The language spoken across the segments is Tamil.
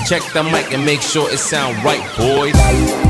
Check the mic and make sure it sound right, boys.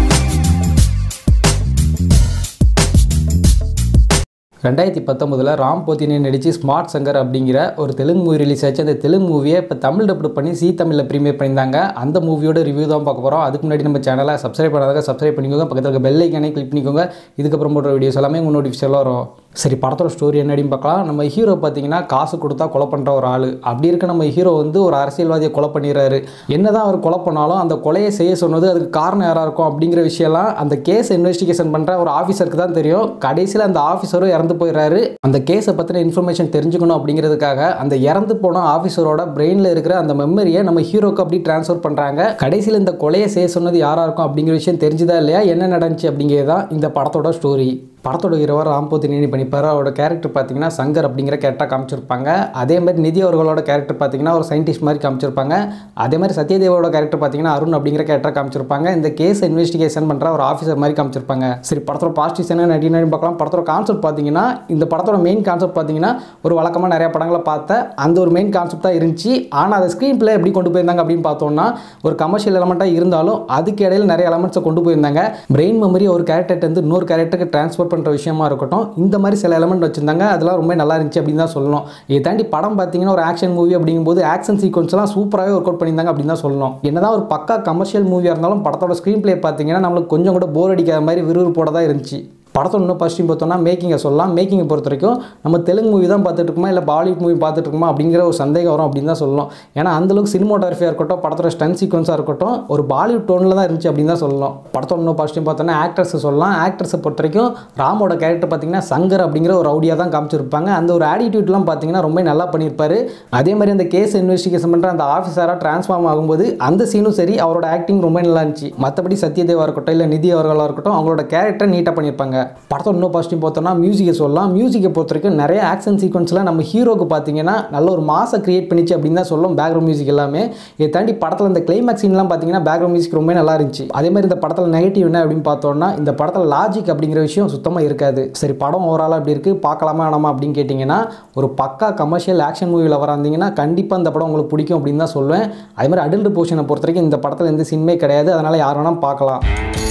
ரெண்டாயிரத்தி பத்தொம்பதில் ராம் போத்தினே நடித்து ஸ்மார்ட் சங்கர் அப்படிங்கிற ஒரு தெலுங்கு மூவி ரிலீஸ் ஆச்சு அந்த தெலுங்கு மூவியை இப்போ தமிழ் டப்டு பண்ணி சி தமிழில் ப்ரீமியர் பண்ணியிருந்தாங்க அந்த மூவியோட ரிவ்யூ தான் பார்க்க போகிறோம் அதுக்கு முன்னாடி நம்ம சேனலை சப்ஸ்கிரைப் பண்ணாதாக சப்ஸ்கிரைப் பண்ணிக்கோங்க பக்கத்தில் இருக்க பெல் ஐக்கானே கிளிக் பண்ணிக்கோங்க இதுக்கப்புறம் போடுற வீடியோஸ் எல்லாமே உங்கள் நோட்டிஃபிகேஷனில் வரும் சரி படத்தோட ஸ்டோரி என்னடின்னு பார்க்கலாம் நம்ம ஹீரோ பார்த்தீங்கன்னா காசு கொடுத்தா கொலை பண்ணுற ஒரு ஆள் அப்படி இருக்க நம்ம ஹீரோ வந்து ஒரு அரசியல்வாதியை கொலை பண்ணிடுறாரு என்னதான் அவர் கொலை பண்ணாலும் அந்த கொலையை செய்ய சொன்னது அதுக்கு காரணம் யாராக இருக்கும் அப்படிங்கிற விஷயம்லாம் அந்த கேஸ் இன்வெஸ்டிகேஷன் பண்ணுற ஒரு ஆஃபீஸருக்கு தான் தெரியும் கடைசியில் அந்த ஆஃபீஸரும் இறந்து போயிடுறாரு அந்த கேஸை பற்றின இன்ஃபர்மேஷன் தெரிஞ்சுக்கணும் அப்படிங்கிறதுக்காக அந்த இறந்து போன ஆஃபீஸரோட பிரெயினில் இருக்கிற அந்த மெமரியை நம்ம ஹீரோக்கு அப்படி ட்ரான்ஸ்ஃபர் பண்ணுறாங்க கடைசியில் இந்த கொலையை செய்ய சொன்னது யாராக இருக்கும் அப்படிங்கிற விஷயம் தெரிஞ்சுதா இல்லையா என்ன நடந்துச்சு அப்படிங்கிறது தான் இந்த படத்தோட ஸ்டோரி படத்தோட ஹீரோவா ராம்போத்தி நீனி பண்ணிப்பார் அவரோட கேரக்டர் பார்த்தீங்கன்னா சங்கர் அப்படிங்கிற கேரக்டராக காமிச்சிருப்பாங்க அதே மாதிரி நிதி அவர்களோட கேரக்டர் பார்த்தீங்கன்னா ஒரு சயின்டிஸ்ட் மாதிரி காமிச்சிருப்பாங்க அதே மாதிரி சத்யதேவோட கேரக்டர் பார்த்தீங்கன்னா அருண் அப்படிங்கிற கேரக்டராக காமிச்சிருப்பாங்க இந்த கேஸ் இன்வெஸ்டிகேஷன் பண்ணுற ஒரு ஆஃபீஸர் மாதிரி காமிச்சிருப்பாங்க சரி படத்தோட பாசிட்டிவ்ஸ் என்ன நடி நடி பார்க்கலாம் படத்தோட கான்செப்ட் பார்த்தீங்கன்னா இந்த படத்தோட மெயின் கான்செப்ட் பார்த்தீங்கன்னா ஒரு வழக்கமாக நிறைய படங்களை பார்த்த அந்த ஒரு மெயின் கான்செப்ட் தான் இருந்துச்சு ஆனால் அதை ஸ்க்ரீன் பிளே எப்படி கொண்டு போயிருந்தாங்க அப்படின்னு பார்த்தோம்னா ஒரு கமர்ஷியல் எலமெண்ட்டாக இருந்தாலும் அதுக்கு இடையில நிறைய எலமெண்ட்ஸை கொண்டு போயிருந்தாங்க பிரெயின் மெமரி ஒரு கேரக்டர் வந்து இன்னொரு கேரக்டருக்கு ட்ரான்ஸ்ஃபர் பண்ணுற விஷயமா இருக்கட்டும் இந்த மாதிரி சில எலமெண்ட் வச்சிருந்தாங்க அதெல்லாம் ரொம்ப நல்லா இருந்துச்சு அப்படின்னு தான் சொல்லணும் இதை தாண்டி படம் பார்த்தீங்கன்னா ஒரு ஆக்ஷன் மூவி அப்படிங்கும்போது ஆக்ஷன் சீக்வன்ஸ்லாம் சூப்பராகவே ஒர்க் அவுட் பண்ணியிருந்தாங்க அப்படின்னு தான் சொல்லணும் என்னதான் ஒரு பக்கா கமர்ஷியல் மூவியாக இருந்தாலும் படத்தோட ஸ்க்ரீன் பிளே பார்த்தீங்கன்னா நம்மளுக்கு கொஞ்சம் கூட போர் அடிக்காத மாதிரி விறுவிறுப்போட தான் இருந்துச்சு படத்தோட இன்னும் ஃபஸ்ட்டு பார்த்தோம்னா மேக்கிங்கை சொல்லலாம் மேக்கிங்கை பொறுத்த வரைக்கும் நம்ம தெலுங்கு மூவி தான் பார்த்துட்டு இருக்கோமா இல்லை பாலிவுட் மூவி பார்த்துட்டு இருக்கோமா அப்படிங்கிற ஒரு சந்தேகம் வரும் அப்படின்னு தான் சொல்லணும் ஏன்னா அந்தளவுக்கு சினிமோட்டோகிராஃபியாக இருக்கட்டும் படத்தோட ஸ்டன் சீக்வன்ஸாக இருக்கட்டும் ஒரு பாலிவுட் டோனில் தான் இருந்துச்சு அப்படின்னு தான் சொல்லணும் படத்தோட இன்னும் ஃபஸ்ட்டு பார்த்தோன்னா ஆக்டர்ஸ் சொல்லலாம் ஆக்டர்ஸை பொறுத்த வரைக்கும் ராமோட கேரக்டர் பார்த்தீங்கன்னா சங்கர் அப்படிங்கிற ஒரு ரவுடியாக தான் காமிச்சிருப்பாங்க அந்த ஒரு ஆட்டிடியூட்லாம் பார்த்தீங்கன்னா ரொம்ப நல்லா பண்ணியிருப்பாரு அதே மாதிரி அந்த கேஸ் இன்வெஸ்டிகேஷன் பண்ணுற அந்த ஆஃபீஸராக ட்ரான்ஸ்ஃபார்ம் ஆகும்போது அந்த சீனும் சரி அவரோட ஆக்டிங் ரொம்ப நல்லா இருந்துச்சு மற்றபடி சத்யதேவா இருக்கட்டும் இல்லை நிதி அவர்களாக இருக்கட்டும் அவங்களோட கேரக்டர் நீட்டாக பண்ணியிருப்பாங்க படத்தோட இன்னும் பாசிட்டிவ் பார்த்தோம்னா மியூசிக்கை சொல்லலாம் மியூசிக்கை பொறுத்த வரைக்கும் நிறைய ஆக்ஷன் சீக்வன்ஸில் நம்ம ஹீரோக்கு பார்த்தீங்கன்னா நல்ல ஒரு மாசை கிரியேட் பண்ணிச்சு அப்படின்னு தான் சொல்லும் பேக்ரவுண்ட் மியூசிக் எல்லாமே இதை தாண்டி படத்தில் இந்த கிளைமேக்ஸ் சீன்லாம் பார்த்தீங்கன்னா பேக்ரவுண்ட் மியூசிக் ரொம்ப நல்லா இருந்துச்சு அதே மாதிரி இந்த படத்தில் நெகட்டிவ் என்ன அப்படின்னு பார்த்தோம்னா இந்த படத்தில் லாஜிக் அப்படிங்கிற விஷயம் சுத்தமாக இருக்காது சரி படம் ஓவராலாக எப்படி இருக்குது பார்க்கலாமா வேணாமா அப்படின்னு கேட்டிங்கன்னா ஒரு பக்கா கமர்ஷியல் ஆக்ஷன் மூவியில் வராந்தீங்கன்னா கண்டிப்பாக இந்த படம் உங்களுக்கு பிடிக்கும் அப்படின்னு தான் சொல்லுவேன் அதே மாதிரி அடல்ட் போர்ஷனை பொறுத்த வரைக்கும் இந்த படத்தில் எந்த சீனுமே கிடையாது அதனால் யார் வேணால் பார்க்கலாம்